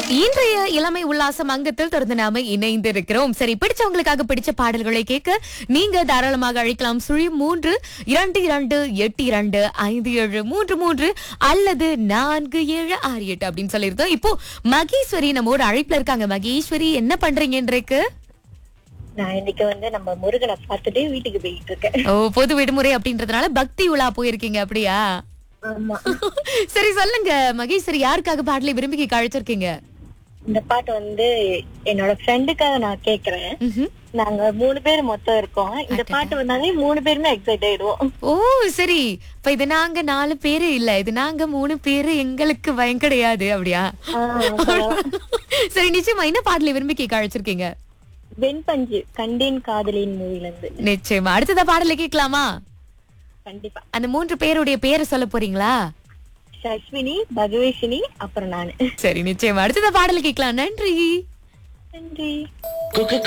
இன்றைய இளமை உல்லாசம் அங்கத்தில் தொடர்ந்து நாம இணைந்து இருக்கிறோம் சரி பிடிச்சவங்களுக்காக பிடிச்ச பாடல்களை கேட்க நீங்க தாராளமாக அழைக்கலாம் சுழி மூன்று இரண்டு இரண்டு எட்டு இரண்டு ஐந்து ஏழு மூன்று மூன்று அல்லது நான்கு ஏழு ஆறு எட்டு அப்படின்னு சொல்லியிருந்தோம் இப்போ மகேஸ்வரி நம்மோட அழைப்புல இருக்காங்க மகேஸ்வரி என்ன பண்றீங்க இன்றைக்கு நான் இன்னைக்கு வந்து நம்ம முருகனை பார்த்துட்டு வீட்டுக்கு போயிட்டு இருக்கேன் ஓ பொது விடுமுறை அப்படின்றதுனால பக்தி உலா போயிருக்கீங்க அப்படியா ஆமா சரி சொல்லுங்க மகேஸ்வரி யாருக்காக பாடலை விரும்பி கேட்க அழைச்சிருக்கீங்க இந்த பாட்டு வந்து என்னோட ஃப்ரெண்டுக்காக நான் கேக்குறேன் ம்ஹும். நாங்க மூணு பேர் மொத்தம் இருக்கோம் இந்த பாட்டு வந்தாலே மூணு பேருமே எக்ஸைட் ஆயிடுவோம் ஓ சரி இப்ப இது நாங்க நாலு பேரு இல்ல இது நாங்க மூணு பேரு எங்களுக்கு பயம் கிடையாது அப்படியா ஆஹ் சரி நிச்சயமா என்ன பாடலை விரும்பி கேட்க அழைச்சிருக்கீங்க வெண்பஞ்சு கண்டேன் காதலின் மூவில இருந்து நிச்சயமா அடுத்ததா பாடலை கேட்கலாமா கண்டிப்பா அந்த மூன்று பேருடைய பேரை சொல்ல போறீங்களா சஸ்வினி பகவேஷினி அப்புறம் நானு சரி நிச்சயமா அடுத்ததா பாடலை கேட்கலாம் நன்றி நன்றி கொக்கோ